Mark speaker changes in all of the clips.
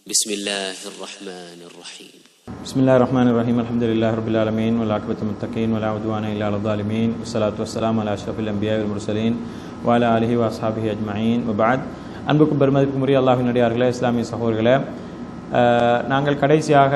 Speaker 1: بسم الله الرحمن الرحيم
Speaker 2: بسم الله الرحمن الرحيم الحمد لله رب العالمين والعاقبة للمتقين ولا عدوان إلا على الظالمين والصلاة والسلام على أشرف الأنبياء والمرسلين وعلى آله وأصحابه أجمعين وبعد அன்புக்கும் பெருமதிக்கும் உரிய அல்லாஹின் நடிகார்களே இஸ்லாமிய சகோதரர்களே அஹ், நாங்கள் கடைசியாக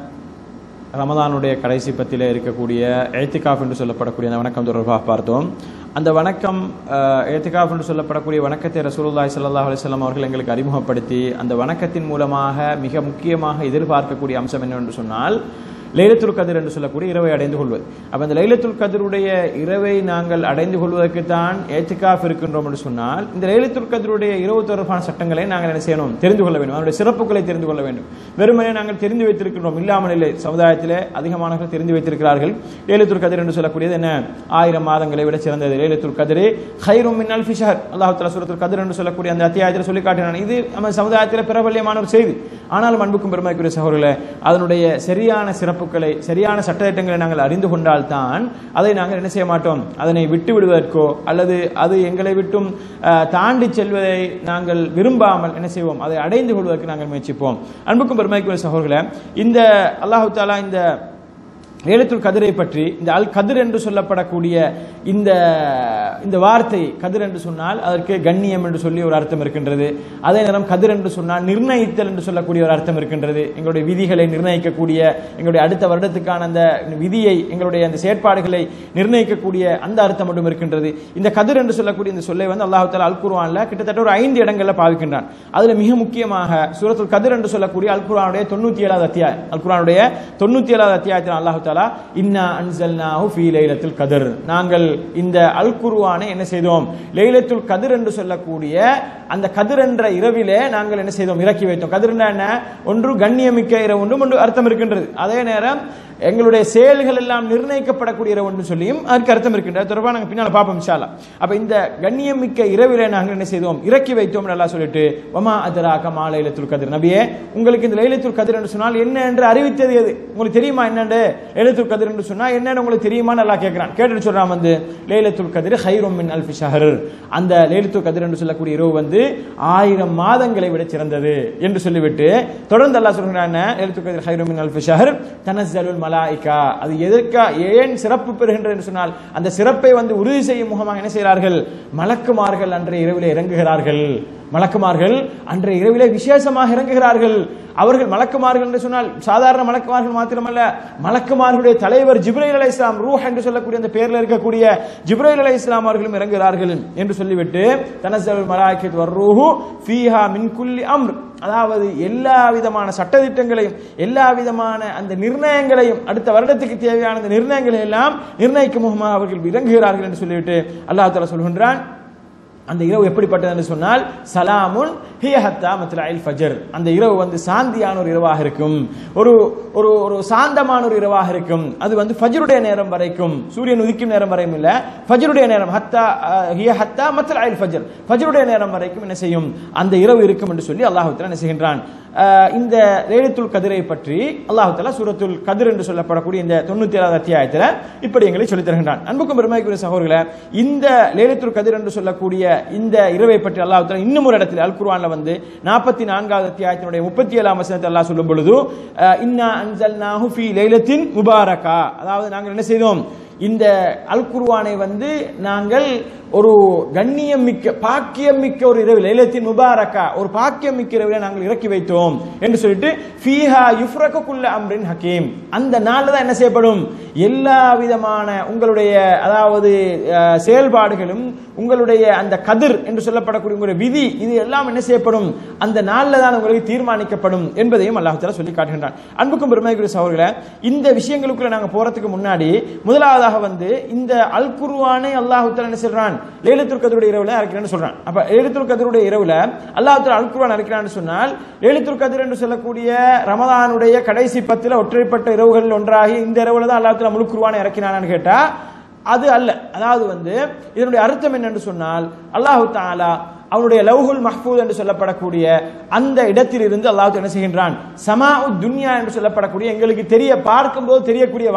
Speaker 2: ரமதானுடைய கடைசி பத்திலே இருக்கக்கூடிய ஏத்திகாஃப் என்று சொல்லப்படக்கூடிய அந்த வணக்கம் தொடர்பாக பார்த்தோம் அந்த வணக்கம் அஹ், ஏத்திகாஃப் என்று சொல்லப்படக்கூடிய வணக்கத்தை ரசூலுல்லாஹி ஸல்லல்லாஹு அலைஹி வஸல்லம் அவர்கள் எங்களுக்கு அறிமுகப்படுத்தி அந்த வணக்கத்தின் மூலமாக மிக முக்கியமாக எதிர்பார்க்கக்கூடிய அம்சம் என்னவென்று சொன்னால் லைலத்துல் கதிர் என்று சொல்லக்கூடிய இரவை அடைந்து கொள்வது அப்ப அந்த லைலத்துல் கதிருடைய இரவை நாங்கள் அடைந்து கொள்வதற்கு தான் ஏத்திகாஃப் இருக்கின்றோம் என்று சொன்னால் இந்த லைலத்துல் கதிருடைய இரவு தொடர்பான சட்டங்களை நாங்கள் என்ன செய்யணும் தெரிந்து கொள்ள வேண்டும் அதனுடைய சிறப்புகளை தெரிந்து கொள்ள வேண்டும் வெறுமனே நாங்கள் தெரிந்து வைத்திருக்கின்றோம் இல்லாமல் இல்லை சமுதாயத்திலே அதிகமானவர்கள் தெரிந்து வைத்திருக்கிறார்கள் லைலத்துல் கதிர் என்று சொல்லக்கூடியது என்ன ஆயிரம் மாதங்களை விட சிறந்தது லைலத்துல் கதிரே ஹைரும் மின் அல்ஃபி ஷஹர் அல்லாஹ் தஆலா சூரத்துல் கதிர் என்று சொல்லக்கூடிய அந்த அத்தியாயத்தில் சொல்லி காட்டினான் இது நம்ம சமுதாயத்தில் பிரபல்யமான ஒரு செய்தி ஆனால் அன்புக்கும் பெருமைக்குரிய சகோதரர்களே அதனுடைய சரியான சிறப்புகளை சரியான சட்டத்திட்டங்களை நாங்கள் அறிந்து கொண்டால்தான் அதை நாங்கள் என்ன செய்ய மாட்டோம் அதனை விட்டு விடுவதற்கோ அல்லது அது எங்களை விட்டும் அஹ், தாண்டி செல்வதை நாங்கள் விரும்பாமல் என்ன செய்வோம் அதை அடைந்து கொள்வதற்கு நாங்கள் முயற்சிப்போம் அன்புக்கும் பெருமைக்குரிய சகோதரர்களே இந்த அல்லாஹு தாலா இந்த லேலத்துல் கதிரை பற்றி இந்த அல் கதிர் என்று சொல்லப்படக்கூடிய இந்த இந்த வார்த்தை கதிர் என்று சொன்னால் அதற்கு கண்ணியம் என்று சொல்லி ஒரு அர்த்தம் இருக்கின்றது அதே நேரம் கதிர் என்று சொன்னால் நிர்ணயித்தல் என்று சொல்லக்கூடிய ஒரு அர்த்தம் இருக்கின்றது எங்களுடைய விதிகளை நிர்ணயிக்கக்கூடிய எங்களுடைய அடுத்த வருடத்துக்கான அந்த விதியை எங்களுடைய அந்த செயற்பாடுகளை நிர்ணயிக்கக்கூடிய அந்த அர்த்தம் மட்டும் இருக்கின்றது இந்த கதிர் என்று சொல்லக்கூடிய இந்த சொல்லை வந்து அல்லாஹ் தாலா அல் குர்ஆன்ல கிட்டத்தட்ட ஒரு ஐந்து இடங்கள்ல பாவிக்கின்றான் அதுல மிக முக்கியமாக சூரத்துல் கதிர் என்று சொல்லக்கூடிய அல் குர்ஆனுடைய தொண்ணூத்தி ஏழாவது அத்தியாயம் அல் குர்ஆனுடைய தொண்ணூத்தி ஏழாவது அத்தியாயத்தில் அல்லாஹ் தாலா இன்னா அன்சல்னாஹு ஃபீ லைலத்துல் கதிர் நாங்கள் இந்த அல் குர்ஆனை என்ன செய்தோம் லைலத்துல் கதிர் என்று சொல்லக்கூடிய அந்த கதிர் என்ற இரவிலே நாங்கள் என்ன செய்தோம் இறக்கி வைத்தோம் கதிர்னா என்ன ஒன்று கண்ணியமிக்க இரவு ஒன்றும் ஒன்று அர்த்தம் இருக்கின்றது அதே நேரம் எங்களுடைய செயல்கள் எல்லாம் நிர்ணயிக்கப்படக்கூடிய இரவு என்று சொல்லியும் அதற்கு அர்த்தம் இருக்கின்றது அது தொடர்பாக நாங்கள் பின்னால் பார்ப்போம் இன்ஷா அல்லாஹ். அப்ப இந்த கண்ணியமிக்க இரவிலே நாங்கள் என்ன செய்தோம் இறக்கி வைத்தோம் நல்லா சொல்லிட்டு ஒமா அதராக மா லைலத்துல் கதிர் நபியே உங்களுக்கு இந்த லைலத்துல் கதிர் என்று சொன்னால் என்ன என்று அறிவித்தது எது உங்களுக்கு தெரியுமா என்னண்டு லைலத்துல் கதிர் என்று சொன்னா என்னன்னு உங்களுக்கு தெரியுமா நல்லா கேட்கிறான் கேட்டுட்டு சொல்றான் வந்து லைலத்துல் கதிர் ஹைரும் மின் அல்ஃபி ஷஹர் அந்த லைலத்துல் கதிர் என்று சொல்லக்கூடிய இரவு வந்து ஆயிரம் மாதங்களை விட சிறந்தது என்று சொல்லிவிட்டு தொடர்ந்து அல்லாஹ் சொல்கிறான் லைலத்துல் கதிர் ஹைரும் மின் அல்ஃபி ஷஹர் தனஸ்ஸலுல் மலாயிகா அது எதற்கா ஏன் சிறப்பு பெறுகின்றது என்று சொன்னால் அந்த சிறப்பை வந்து உறுதி செய்யும் முகமாக என்ன செய்கிறார்கள் மலக்குமார்கள் அன்றைய இரவிலே இறங்குகிறார்கள் மலக்குமார்கள் அன்றைய இரவிலே விசேஷமாக இறங்குகிறார்கள் அவர்கள் மலக்குமார்கள் என்று சொன்னால் சாதாரண மலக்குமார்கள் மாத்திரமல்ல மலக்குமார்களுடைய தலைவர் ஜிப்ரைல் அலை இஸ்லாம் ரூஹ் என்று சொல்லக்கூடிய அந்த பேர்ல இருக்கக்கூடிய ஜிப்ரைல் அலை இஸ்லாம் அவர்களும் இறங்குகிறார்கள் என்று சொல்லிவிட்டு தனசல் மலாய்க்கத் வர்ரூஹு ஃபீஹா மின் குல்லி அம்ர் அதாவது எல்லா விதமான சட்டதிட்டங்களையும் எல்லா விதமான அந்த நிர்ணயங்களையும் அடுத்த வருடத்துக்கு தேவையான அந்த நிர்ணயங்களை எல்லாம் நிர்ணயிக்கும் முகமாக அவர்கள் இறங்குகிறார்கள் என்று சொல்லிவிட்டு அல்லாஹ் தஆலா சொல்கின்றான் அந்த இரவு எப்படிப்பட்டது என்று சொன்னால் சலாமுன் ஹிய ஹத்தா மத்லஇல் ஃபஜர் அந்த இரவு வந்து சாந்தியான ஒரு இரவாக இருக்கும் ஒரு ஒரு ஒரு சாந்தமான ஒரு இரவாக இருக்கும் அது வந்து ஃபஜருடைய நேரம் வரைக்கும் சூரியன் உதிக்கும் நேரம் வரையும் இல்ல ஃபஜருடைய நேரம் ஹத்தா அஹ், ஹிய ஹத்தா மத்லஇல் ஃபஜர் ஃபஜருடைய நேரம் வரைக்கும் என்ன செய்யும் அந்த இரவு இருக்கும் என்று சொல்லி அல்லாஹ் தஆலா என்ன செய்கின்றான் அஹ், இந்த லேலத்துல் கதிரை பற்றி அல்லாஹ் தஆலா சூரத்துல் கதிர் என்று சொல்லப்படக்கூடிய இந்த தொண்ணூத்தி ஏழாவது அத்தியாயத்தில் இப்படி எங்களை சொல்லித் தருகின்றான் அன்புக்கும் பெருமைக்குரிய சகோதரர்களே இந்த லேலத்துல் கதிர் என்று சொல்லக்கூடிய இந்த இரவை பற்றி அல்லாஹ் தஆலா இன்னும் ஒரு இடத்தில் அல் குர்ஆன்ல வந்து நாற்பத்தி நான்காவது அத்தியாயத்தினுடைய முப்பத்தி ஏழாம் வசனத்தை அல்லாஹ் சொல்லும் பொழுது அஹ், இன்னா அன்சல்நாஹு ஃபீ லைலத்தின் முபாரகா அதாவது நாங்கள் என்ன செய்தோம் இந்த அல் குர்ஆனை வந்து நாங்கள் ஒரு கண்ணியம் மிக்க பாக்கியம் மிக்க ஒரு இரவு லைலத்தின் முபாரக்கா ஒரு பாக்கியம் மிக்க இரவில நாங்கள் இறக்கி வைத்தோம் என்று சொல்லிட்டு ஃபீஹா யுஃப்ரகு குல்ல அம்ரின் ஹக்கீம் அந்த நாள்ல தான் என்ன செய்யப்படும் எல்லா விதமான உங்களுடைய அதாவது அஹ், செயல்பாடுகளும் உங்களுடைய அந்த கதிர் என்று சொல்லப்படக்கூடிய உங்களுடைய விதி இது எல்லாம் என்ன செய்யப்படும் அந்த நாள்ல தான் உங்களுக்கு தீர்மானிக்கப்படும் என்பதையும் அல்லாஹ் தஆலா சொல்லி காட்டுகின்றான் அன்புக்கும் பெருமைக்குரிய சகோதரர்களே இந்த விஷயங்களுக்குள்ள நாங்க போறதுக்கு முன்னாடி முதலாவதாக வந்து இந்த அல் குர்ஆனை அல்லாஹ் தஆலா என்ன சொல்றான் லைலத்துல் கத்ருடைய இரவுல இறக்கிறான்னு சொல்றான் அப்ப லைலத்துல் கத்ருடைய இரவுல அல்லாஹ் தஆலா அல் குர்ஆன் இறக்கிறான்னு சொன்னால் லைலத்துல் கத்ர் என்று சொல்லக்கூடிய ரமதானுடைய கடைசி பத்துல ஒற்றைப்பட்ட இரவுகளில் ஒன்றாகி இந்த இரவுல தான் அல்லாஹ் தஆலா முழு குர்ஆனை இறக்கினான்னு கேட்டா அது அல்ல அதாவது வந்து இதனுடைய அர்த்தம் என்னன்னு சொன்னால் அல்லாஹு தாலா அவனுடைய லவ்ஹுல் மஹ்பூத் என்று சொல்லப்படக்கூடிய அந்த இடத்திலிருந்து அல்லாஹ் என்ன செய்கின்றான் சமா துன்யா என்று சொல்லப்படக்கூடிய எங்களுக்கு தெரிய பார்க்கும்போது தெரியக்கூடிய வானம்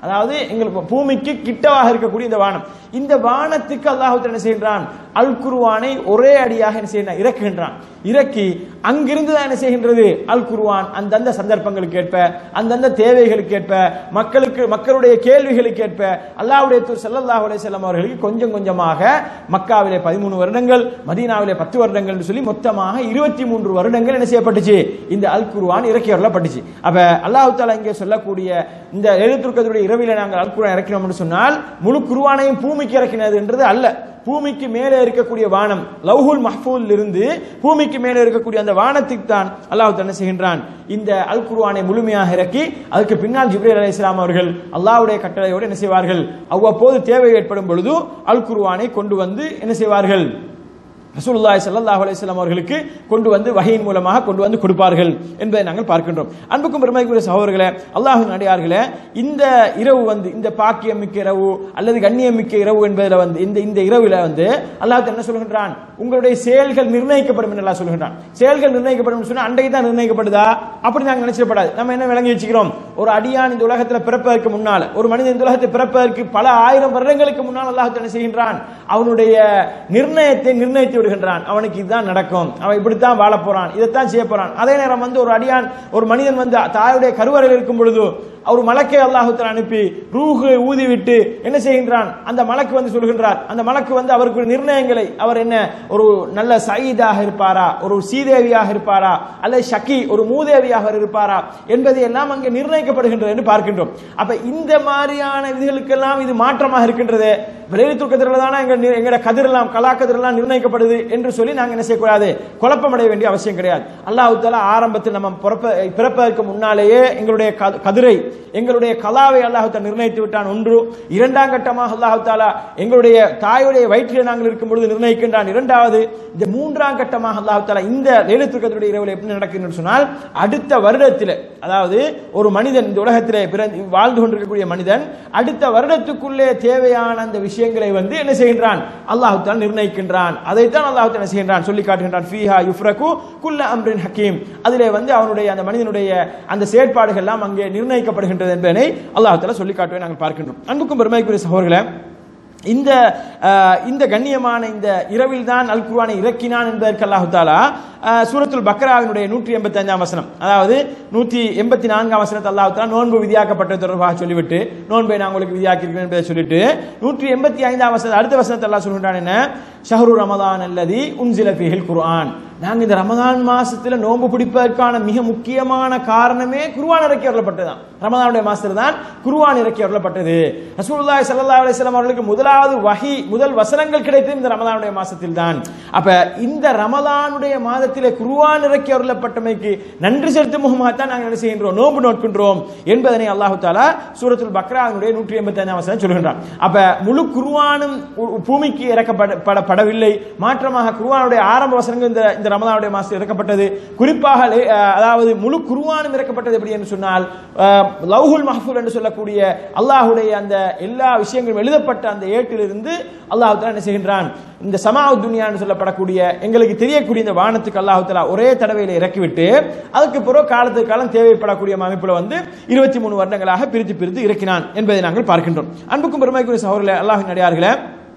Speaker 2: அதாவது எங்களுக்கு பூமிக்கு கிட்டவாக இருக்கக்கூடிய இந்த வானம் இந்த வானத்துக்கு அல்லாஹ் என்ன செய்கின்றான் அல் குர்ஆனை ஒரே அடியாக என்ன செய்கிறான் இறக்குகின்றான் இறக்கி அங்கிருந்து தான் என்ன செய்கின்றது அல் குர்ஆன் அந்தந்த சந்தர்ப்பங்களுக்கு ஏற்ப அந்தந்த தேவைகளுக்கு ஏற்ப மக்களுக்கு மக்களுடைய கேள்விகளுக்கு ஏற்ப அல்லாஹ்வுடைய தூர் ஸல்லல்லாஹு அலைஹி வஸல்லம் அவர்களுக்கு கொஞ்சம் கொஞ்சமாக மக்காவிலே பதிமூணு வருடங்கள் மதீனாவிலே பத்து வருடங்கள் என்று சொல்லி மொத்தமாக இருபத்தி மூன்று வருடங்கள் என்ன செய்யப்பட்டுச்சு இந்த அல் குர்ஆன் இறக்கி வரப்பட்டுச்சு அப்ப அல்லாஹ் தாலா இங்கே சொல்லக்கூடிய இந்த எழுத்துருக்கத்துடைய இரவில நாங்கள் அல் குர்ஆன் இறக்கினோம் என்று சொன்னால் முழு குர்ஆனையும் பூமிக்கு இறக்கினது என்றது அல்ல பூமிக்கு மேலே இருக்கக்கூடிய வானம் லவ்ஹுல் மஹ்பூல் இருந்து பூமிக்கு மேலே இருக்கக்கூடிய அந்த வானத்துக்கு தான் அல்லாஹ் என்ன செய்கின்றான் இந்த அல் குர்ஆனை முழுமையாக இறக்கி அதுக்கு பின்னால் ஜிப்ரீல் அலைஹிஸ்ஸலாம் அவர்கள் அல்லாஹ்வுடைய கட்டளையோடு என்ன செய்வார்கள் அவ்வப்போது தேவை ஏற்படும் பொழுது அல் குர்ஆனை கொண்டு வந்து என்ன செய்வார்கள் ரசூலுல்லாஹி ஸல்லல்லாஹு அலைஹி வஸல்லம் அவர்களுக்கு கொண்டு வந்து வகையின் மூலமாக கொண்டு வந்து கொடுப்பார்கள் என்பதை நாங்கள் பார்க்கின்றோம் அன்புக்கும் பெருமைக்குரிய சகோதரர்களே அல்லாஹ்வின் அடியார்களே இந்த இரவு வந்து இந்த பாக்கியம் மிக்க இரவு அல்லது கண்ணியம் மிக்க இரவு என்பதில் வந்து இந்த இந்த இரவுல வந்து அல்லாஹ் என்ன சொல்கின்றான் உங்களுடைய செயல்கள் நிர்ணயிக்கப்படும் என்று அல்லாஹ் சொல்கின்றான் செயல்கள் நிர்ணயிக்கப்படும் சொன்னா அன்றைக்கு தான் நிர்ணயிக்கப்படுதா அப்படி நாங்கள் நினைச்சிடப்படாது நம்ம என்ன விளங்கி வச்சுக்கிறோம் ஒரு அடியான் இந்த உலகத்தில் பிறப்பதற்கு முன்னால் ஒரு மனிதன் இந்த உலகத்தில் பிறப்பதற்கு பல ஆயிரம் வருடங்களுக்கு முன்னால் அல்லாஹ் என்ன செய்கின்றான் அவனுடைய நிர்ணயத்தை நிர்ணயித்து விடுகின்றான் அவனுக்கு இதுதான் நடக்கும் அவன் இப்படித்தான் வாழ போறான் இதைத்தான் செய்ய போறான் அதே நேரம் வந்து ஒரு அடியான் ஒரு மனிதன் வந்து தாயுடைய கருவறையில் இருக்கும் பொழுது அவர் மலக்கை அல்லாஹுத்தர் அனுப்பி ரூஹு ஊதி விட்டு என்ன செய்கின்றான் அந்த மலக்கு வந்து சொல்கின்றார் அந்த மலக்கு வந்து அவருக்கு நிர்ணயங்களை அவர் என்ன ஒரு நல்ல சயீதாக இருப்பாரா ஒரு சீதேவியாக இருப்பாரா அல்லது ஷக்கி ஒரு மூதேவியாக இருப்பாரா என்பதை எல்லாம் அங்கே நிர்ணயிக்கப்படுகின்றது என்று பார்க்கின்றோம் அப்ப இந்த மாதிரியான விதிகளுக்கெல்லாம் இது மாற்றமாக இருக்கின்றது விளைவு தூக்கத்தில் தானே எங்க எங்களோட கதிரெல்லாம் கலா கதிரெல்லாம் நிர்ணயிக்கப்படுது என்று சொல்லி நாங்கள் என்ன செய்யக்கூடாது குழப்பமடைய வேண்டிய அவசியம் கிடையாது அல்லாஹ் தாலா ஆரம்பத்தில் நம்ம பிறப்ப பிறப்பதற்கு முன்னாலேயே எங்களுடைய க- கதிரை எங்களுடைய கலாவை அல்லாஹ் தாலா நிர்ணயித்து விட்டான் ஒன்று இரண்டாம் கட்டமாக அல்லாஹ் தாலா எங்களுடைய தாயுடைய வயிற்றில் நாங்கள் இருக்கும் பொழுது நிர்ணயிக்கின்றான் இரண்டாவது இந்த மூன்றாம் கட்டமாக அல்லாஹ் தாலா இந்த லேலத்துக்கத்துடைய இரவில் எப்படி நடக்குதுன்னு சொன்னால் அடுத்த வருடத்தில் அதாவது ஒரு மனிதன் இந்த உலகத்திலே பிறந்து வாழ்ந்து கொண்டிருக்கக்கூடிய மனிதன் அடுத்த வருடத்துக்குள்ளே தேவையான அந்த விஷயங்களை வந்து என்ன செய்கின்றான் அல்லாஹ் தாலா நிர்ணயிக்கின்றான் அதைத்தான் அல்லாஹ் தாலா என்ன செய்கின்றான் சொல்லி காட்டுகின்றான் ஃபீஹா யுஃப்ரகு குல்ல அம்ரின் ஹக்கீம் அதிலே வந்து அவனுடைய அந்த மனிதனுடைய அந்த செயற்பாடுகள் எல்லாம் அங்கே நிர்ணயிக்கப்படுகின்றது என்பதனை அல்லாஹ் தாலா சொல்லி காட்டுவதை நாங்கள் பார்க்கின்றோம் அன்புக்கும் பெருமைக்குரிய சகோதரர்களே இந்த அஹ், இந்த கண்ணியமான இந்த இரவில் தான் அல் குர்ஆனை இறக்கினான் என்பதற்கு அல்லாஹு தாலா அஹ், சூரத்துல் பக்ராவினுடைய நூற்றி எண்பத்தி அஞ்சாம் வசனம் அதாவது நூற்றி எண்பத்தி நான்காம் வசனத்தை அல்லாஹு தாலா நோன்பு விதியாக்கப்பட்டது தொடர்பாக சொல்லிவிட்டு நோன்பை நான் உங்களுக்கு விதியாக்கியிருக்கிறேன் என்பதை சொல்லிட்டு நூற்றி எண்பத்தி ஐந்தாம் வசனம் அடுத்த வசனத்தை அல்லாஹ் சொல்கின்றான் என்ன ஷஹரு ரமதான் அல்லதி உன்சில ஃபிஹில் குர்ஆன் நாங்க இந்த ரமதான் மாசத்துல நோன்பு பிடிப்பதற்கான மிக முக்கியமான காரணமே குர்ஆன் இறக்கி வரப்பட்டதுதான் ரமதானுடைய மாசத்துல தான் குர்ஆன் இறக்கி வரப்பட்டது ரசூலுல்லாஹி ஸல்லல்லாஹு அலைஹி வஸல்லம் அவர்களுக்கு முதலாவது வஹி முதல் வசனங்கள் கிடைத்தது இந்த ரமதானுடைய மாசத்தில் தான் அப்ப இந்த ரமதானுடைய மாதத்திலே குர்ஆன் இறக்கி வரப்பட்டமைக்கு நன்றி செலுத்தும் முகமாக தான் நாங்கள் என்ன செய்கின்றோம் நோன்பு நோட்கின்றோம் என்பதனை அல்லாஹு தாலா சூரத்துல் பக்ராவினுடைய நூற்றி எண்பத்தி ஐந்தாம் வசனம் சொல்கின்றான் அப்ப முழு குர்ஆனும் உ- பூமிக்கு இறக்கப்பட பட- படவில்லை மாற்றமாக குர்ஆனுடைய ஆரம்ப வசனங்கள் இந்த இந்த ரமதானுடைய மாசத்தில் இறக்கப்பட்டது குறிப்பாக லே- அஹ், அதாவது முழு குர்ஆனும் இறக்கப்பட்டது எப்படி என்று சொன்னால் அஹ், லவ்ஹுல் மஹ்ஃபூல் என்று சொல்லக்கூடிய அல்லாஹ்வுடைய அந்த எல்லா விஷயங்களும் எழுதப்பட்ட அந்த ஏட்டிலிருந்து அல்லாஹ் தஆலா என்ன செய்கின்றான் இந்த சமாவு துனியா என்று சொல்லப்படக்கூடிய எங்களுக்கு தெரியக்கூடிய இந்த வானத்துக்கு அல்லாஹ் தஆலா ஒரே தடவையில இறக்கிவிட்டு அதுக்கு பிறகு காலத்துக்கு காலம் தேவைப்படக்கூடிய அமைப்புல வந்து இருபத்தி மூணு வருடங்களாக பிரித்து பிரித்து இறக்கினான் என்பதை நாங்கள் பார்க்கின்றோம் அன்புக்கும் பெருமைக்குரிய சகோதரர்களே அல்லாஹின் அடியார்களே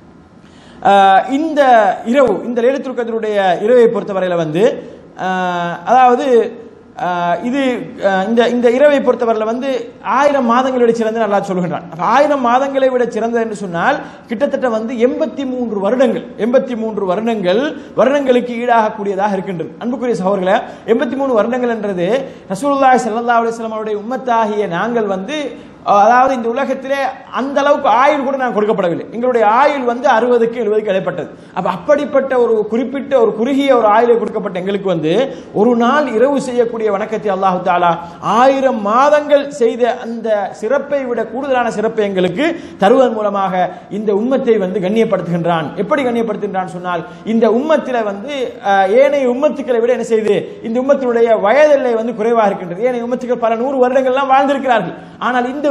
Speaker 2: ஆஹ் இந்த இரவு இந்த லேலத்துருக்கத்தினுடைய இரவை பொறுத்தவரையில் வந்து ஆஹ் அதாவது ஆஹ் இது ஆஹ் இந்த இந்த இரவை பொறுத்தவரையில் வந்து ஆயிரம் மாதங்களை விட சிறந்த நல்லா சொல்கின்றான் அப்ப ஆயிரம் மாதங்களை விட சிறந்தது என்று சொன்னால் கிட்டத்தட்ட வந்து எண்பத்தி மூன்று வருடங்கள் எண்பத்தி மூன்று வருடங்கள் வருடங்களுக்கு ஈடாகக்கூடியதாக இருக்கின்றது அன்புக்குரிய சகோதரர்களே எண்பத்தி மூணு வருடங்கள் என்றது ரசூலுல்லாஹி ஸல்லல்லாஹு அலைஹி வஸல்லம் அவருடைய உம்மத்தாகிய நாங்கள் வந்து அதாவது இந்த உலகத்திலே அந்த அளவுக்கு ஆயுள் கூட நான் கொடுக்கப்படவில்லை எங்களுடைய ஆயுள் வந்து அறுபதுக்கு எழுபதுக்கு இடைப்பட்டது அப்ப அப்படிப்பட்ட ஒரு குறிப்பிட்ட ஒரு குறுகிய ஒரு ஆயுளை கொடுக்கப்பட்ட எங்களுக்கு வந்து ஒரு நாள் இரவு செய்யக்கூடிய வணக்கத்தை அல்லாஹு தாலா ஆயிரம் மாதங்கள் செய்த அந்த சிறப்பை விட கூடுதலான சிறப்பை எங்களுக்கு தருவதன் மூலமாக இந்த உம்மத்தை வந்து கண்ணியப்படுத்துகின்றான் எப்படி கண்ணியப்படுத்துகின்றான் சொன்னால் இந்த உம்மத்தில வந்து அஹ், ஏனைய உம்மத்துக்களை விட என்ன செய்து இந்த உம்மத்தினுடைய வயதெல்லை வந்து குறைவாக இருக்கின்றது ஏனைய உம்மத்துக்கள் பல நூறு வருடங்கள்லாம் வாழ்ந்திருக்கிறார்கள் ஆனால் இந்த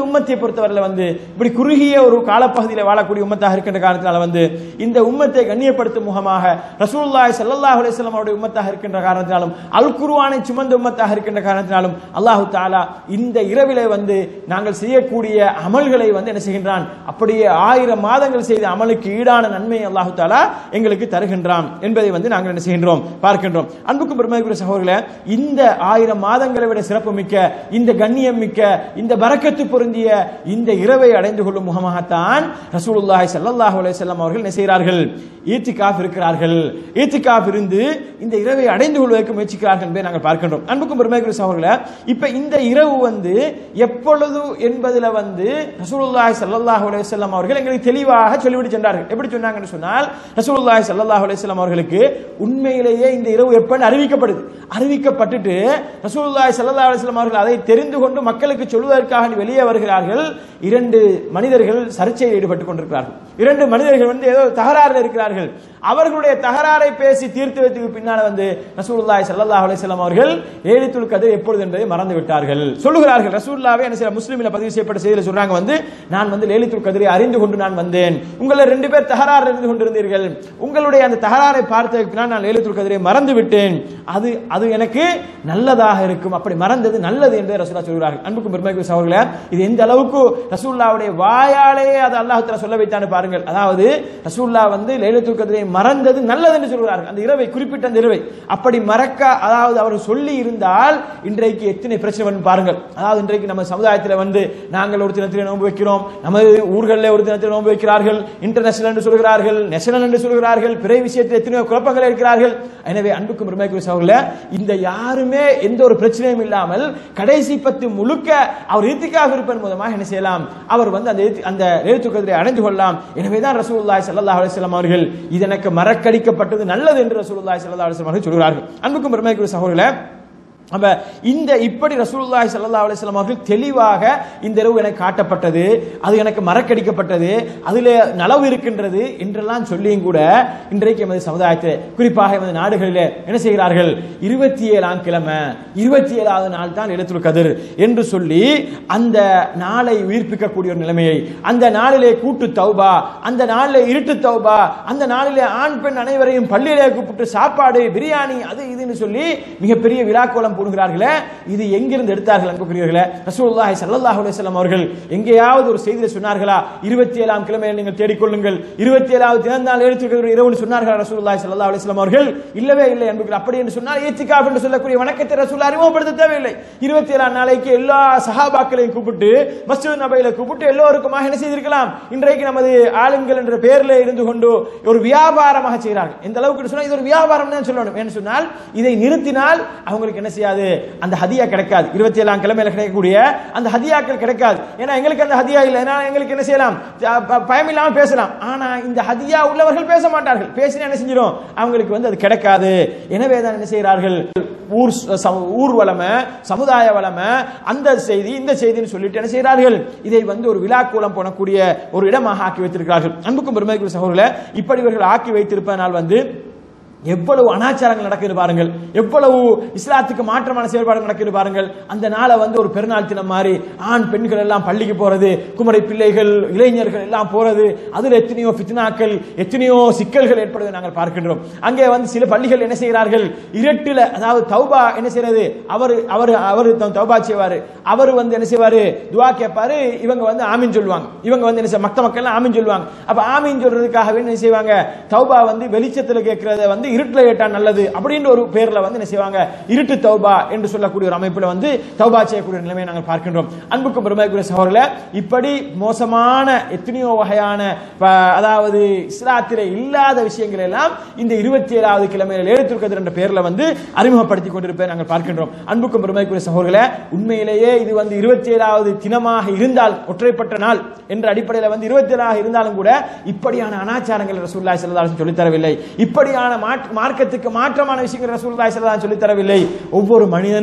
Speaker 2: உம்மத்தை பொறுத்தவரையில வந்து இப்படி குறுகிய ஒரு காலப்பகுதியில் வாழக்கூடிய உம்மத்தாக இருக்கின்ற காரணத்தினால வந்து இந்த உம்மத்தை கண்ணியப்படுத்தும் முகமாக ரசூலுல்லாஹி ஸல்லல்லாஹு அலைஹி வஸல்லம் அவருடைய உம்மத்தாக இருக்கின்ற காரணத்தினாலும் அல் குர்ஆனை சுமந்த உம்மத்தாக இருக்கின்ற காரணத்தினாலும் அல்லாஹு தஆலா இந்த இரவிலே வந்து நாங்கள் செய்யக்கூடிய அமல்களை வந்து என்ன செய்கின்றான் அப்படியே ஆயிரம் மாதங்கள் செய்த அமலுக்கு ஈடான நன்மையை அல்லாஹு தாலா எங்களுக்கு தருகின்றான் என்பதை வந்து நாங்கள் என்ன செய்கின்றோம் பார்க்கின்றோம் அன்புக்கும் பெருமைக்குரிய சகோதரர்களே இந்த ஆயிரம் மாதங்களை விட சிறப்பு மிக்க இந்த கண்ணியம் மிக்க இந்த பரக்கத்து பொருந்திய இந்த இரவை அடைந்து கொள்ளும் முகமாகத்தான் ரசூலுல்லாஹி ஸல்லல்லாஹு அலைஹி வஸல்லம் அவர்கள் என்ன செய்கிறார்கள் ஈத்திகாஃப் இருக்கிறார்கள் ஈத்திகாஃப் இருந்து இந்த இரவை அடைந்து கொள்வதற்கு முயற்சிக்கிறார்கள் என்பதை நாங்கள் பார்க்கின்றோம் அன்புக்கும் பெருமைக்குரிய சகோதரர்களே இப்ப இந்த இரவு வந்து எப்பொழுது என்பதுல வந்து ரசூலுல்லாஹி ஸல்லல்லாஹு அலைஹி வஸல்லம் அவர்கள் எங்களுக்கு தெளிவாக சொல்லிவிட்டு சென்றார்கள் எப்படி சொன்னாங்கன்னு சொன்னால் ரசூலுல்லாஹி ஸல்லல்லாஹு அலைஹி வஸல்லம் அவர்களுக்கு உண்மையிலேயே இந்த இரவு எப்பன்னு அறிவிக்கப்படுது அறிவிக்கப்பட்டுட்டு ரசூலுல்லாஹி ஸல்லல்லாஹு அலைஹி வஸல்லம் அவர்கள் அதை தெரிந்து கொண்டு மக்களுக்கு சொல்வதற்காக வெளியே வருகிறார்கள் இரண்டு மனிதர்கள் சர்ச்சையில் ஈடுபட்டுக் கொண்டிருக்கிறார்கள் இரண்டு மனிதர்கள் வந்து ஏதோ தகராறில் இருக்கிறார்கள் அவர்களுடைய தகராறை பேசி தீர்த்து வைத்ததுக்கு பின்னால வந்து ரசூலுல்லாஹி ஸல்லல்லாஹு அலைஹி வஸல்லம் அவர்கள் லேலித்துல் கதிர் எப்பொழுது என்பதை மறந்து விட்டார்கள் சொல்லுகிறார்கள் ரசூலுல்லாஹ்வே என்ன செய்ய முஸ்லிமில் பதிவு செய்யப்பட்ட செய்தியில் சொல்றாங்க வந்து நான் வந்து லேலித்துல் கதிரை அறிந்து கொண்டு நான் வந்தேன் உங்களை ரெண்டு பேர் தகராறு இருந்து கொண்டிருந்தீர்கள் உங்களுடைய அந்த தகராறை பார்த்ததுக்கு பின்னால் நான் லேலித்துல் கதிரை மறந்து விட்டேன் அது அது எனக்கு நல்லதாக இருக்கும் அப்படி மறந்தது நல்லது என்று ரசூலா சொல்கிறார்கள் அன்புக்கும் பெருமைக்கு சகோதரர்களே இது எந்த அளவுக்கு ரசூல்லாவுடைய வாயாலே அது அல்லாஹ் சொல்ல வைத்தான்னு பாருங்கள் அதாவது ரசூல்லா வந்து லேலித்துல் கதிரை மறந்தது நல்லது என்று சொல்கிறார்கள் அந்த இரவை குறிப்பிட்ட அந்த இரவை அப்படி மறக்க அதாவது அவர் சொல்லி இருந்தால் இன்றைக்கு எத்தனை பிரச்சனை வந்து பாருங்கள் அதாவது இன்றைக்கு நம்ம சமுதாயத்தில் வந்து நாங்கள் ஒரு தினத்தில் நோன்பு வைக்கிறோம் நமது ஊர்களில் ஒரு தினத்தில் நோன்பு வைக்கிறார்கள் இன்டர்நேஷனல் என்று சொல்கிறார்கள் நேஷனல் என்று சொல்கிறார்கள் பிற விஷயத்தில் எத்தனையோ குழப்பங்கள் இருக்கிறார்கள் எனவே அன்புக்கும் பெருமைக்குரிய சகோதரர்களே இந்த யாருமே எந்த ஒரு பிரச்சனையும் இல்லாமல் கடைசி பத்து முழுக்க அவர் ஈத்திக்காக இருப்பதன் மூலமாக என்ன செய்யலாம் அவர் வந்து அந்த ஈத்தி- அந்த எழுத்துக்கதிரை அடைந்து கொள்ளலாம் எனவே தான் ரசூலுல்லாஹி ஸல்லல்லாஹு அலைஹி வஸல்லம் அவர்கள் இது எனக்கு மறக்கடிக்கப்பட்டது நல்லது என்று ரசூலுல்லாஹி ஸல்லல்லாஹு அலைஹி வஸல்லம் அவர்கள் சொல்கிறார்கள் அன்புக்கும் பெருமைக்குரிய சகோதரர்களே அப்ப இந்த இப்படி ரசூலுல்லாஹி ஸல்லல்லாஹு அலைஹி வஸல்லம் அவர்கள் தெளிவாக இந்த இரவு எனக்கு காட்டப்பட்டது அது எனக்கு மறக்கடிக்கப்பட்டது அதிலே நலவு இருக்கின்றது என்றெல்லாம் சொல்லியும் கூட இன்றைக்கு எமது சமுதாயத்தில் குறிப்பாக எமது நாடுகளிலே என்ன செய்கிறார்கள் இருபத்தி ஏழாம் கிழமை இருபத்தி ஏழாவது நாள் தான் எழுத்துல் கதிர் என்று சொல்லி அந்த நாளை உயிர்ப்பிக்கக்கூடிய ஒரு நிலைமையை அந்த நாளிலே கூட்டு தௌபா அந்த நாளிலே இருட்டு தௌபா அந்த நாளிலே ஆண் பெண் அனைவரையும் பள்ளியிலே கூப்பிட்டு சாப்பாடு பிரியாணி அது இதுன்னு சொல்லி மிகப்பெரிய விழாக்கோலம் போடுகிறார்களே இது எங்கிருந்து எடுத்தார்கள் அன்புக்குரியவர்களே ரசூலுல்லாஹி ஸல்லல்லாஹு அலைஹி வஸல்லம் அவர்கள் எங்கேயாவது ஒரு செய்தியில சொன்னார்களா இருபத்தி ஏழாம் கிழமையை நீங்கள் தேடிக்கொள்ளுங்கள் இருபத்தி ஏழாவது தினந்தால் எழுத்துக்கிற இரவுன்னு சொன்னார்களா ரசூலுல்லாஹி ஸல்லல்லாஹு அலைஹி வஸல்லம் அவர்கள் இல்லவே இல்லை அன்புகள் அப்படி என்று சொன்னால் ஏத்திகாஃப் என்று சொல்லக்கூடிய வணக்கத்தை ரசூல் அறிமுகப்படுத்த தேவையில்லை இருபத்தி ஏழாம் நாளைக்கு எல்லா சஹாபாக்களையும் கூப்பிட்டு மஸ்ஜித் நபையில கூப்பிட்டு எல்லோருக்குமாக என்ன செய்திருக்கலாம் இன்றைக்கு நமது ஆளுங்கள் என்ற பெயரில் இருந்து கொண்டு ஒரு வியாபாரமாக செய்கிறார்கள் எந்த அளவுக்கு சொன்னால் இது ஒரு வியாபாரம் தான் சொல்லணும் என்று சொன்னால் இதை நிறுத்தினால் அவங்களுக்கு என்ன செய்யாது அந்த ஹதியா கிடைக்காது இருபத்தி ஏழாம் கிழமையில கிடைக்கக்கூடிய அந்த ஹதியாக்கள் கிடைக்காது ஏன்னா எங்களுக்கு அந்த ஹதியா இல்லை ஏன்னா எங்களுக்கு என்ன செய்யலாம் ப- ப- பயம் இல்லாமல் பேசலாம் ஆனா இந்த ஹதியா உள்ளவர்கள் பேச மாட்டார்கள் பேசினா என்ன செஞ்சிடும் அவங்களுக்கு வந்து அது கிடைக்காது எனவே தான் என்ன செய்கிறார்கள் ஊர் ச- சம- ஊர் வளமை சமுதாய வளமை அந்த செய்தி இந்த செய்தின்னு சொல்லிட்டு என்ன செய்கிறார்கள் இதை வந்து ஒரு விழாக்கூலம் போனக்கூடிய ஒரு இடமாக ஆக்கி வைத்திருக்கிறார்கள் அன்புக்கும் பெருமைக்குரிய சகோதரர்களே இப்படி இவர்கள் ஆக்கி வைத்திருப்பதனால் வந்து எவ்வளவு அனாச்சாரங்கள் நடக்குது பாருங்கள் எவ்வளவு இஸ்லாத்துக்கு மாற்றமான செயல்பாடு நடக்குது பாருங்கள் அந்த நாளை வந்து ஒரு பெருநாள் தினம் மாதிரி ஆண் பெண்கள் எல்லாம் பள்ளிக்கு போறது குமரை பிள்ளைகள் இளைஞர்கள் எல்லாம் போறது அதுல எத்தனையோ ஃபித்னாக்கள் எத்தனையோ சிக்கல்கள் ஏற்படுவதை நாங்கள் பார்க்கின்றோம் அங்கே வந்து சில பள்ளிகள் என்ன செய்கிறார்கள் இரட்டில அதாவது தௌபா என்ன செய்யறது அவர் அவர் அவர் தௌபா செய்வாரு அவர் வந்து என்ன செய்வாரு துவா கேட்பாரு இவங்க வந்து ஆமீன் சொல்லுவாங்க இவங்க வந்து என்ன செய்ய மத்த மக்கள் ஆமீன் சொல்லுவாங்க அப்ப ஆமீன் சொல்றதுக்காகவே என்ன செய்வாங்க தௌபா வந்து வெளிச்சத்துல கேட்கறத வந்து இருட்டுல கேட்டா நல்லது அப்படின்ற ஒரு பேர்ல வந்து என்ன செய்வாங்க இருட்டு தௌபா என்று சொல்லக்கூடிய ஒரு அமைப்புல வந்து தௌபா செய்யக்கூடிய நிலைமையை நாங்கள் பார்க்கின்றோம் அன்புக்கும் பெருமைக்குரிய சகோதரர்களே இப்படி மோசமான எத்தனையோ வகையான ப- அதாவது இஸ்லாத்திலே இல்லாத விஷயங்கள் எல்லாம் இந்த இருபத்தி ஏழாவது கிழமையில் எழுத்துக்கிறது என்ற பேர்ல வந்து அறிமுகப்படுத்தி கொண்டிருப்பதை நாங்கள் பார்க்கின்றோம் அன்புக்கும் பெருமைக்குரிய சகோதரர்களே உண்மையிலேயே இது வந்து இருபத்தி ஏழாவது தினமாக இருந்தால் ஒற்றைப்பட்ட நாள் என்ற அடிப்படையில் வந்து இருபத்தி ஏழாக இருந்தாலும் கூட இப்படியான அனாச்சாரங்கள் ரசூல்லாய் செல்லதாலும் சொல்லித் தரவில்லை இப்படியான மாற்று- மார்க்கத்துக்கு மாற்றமான விஷயங்கள் ரசூல்லாய் செல்லதாலும் சொல்லித் தரவில்லை ஒவ்வொரு மனிதனும்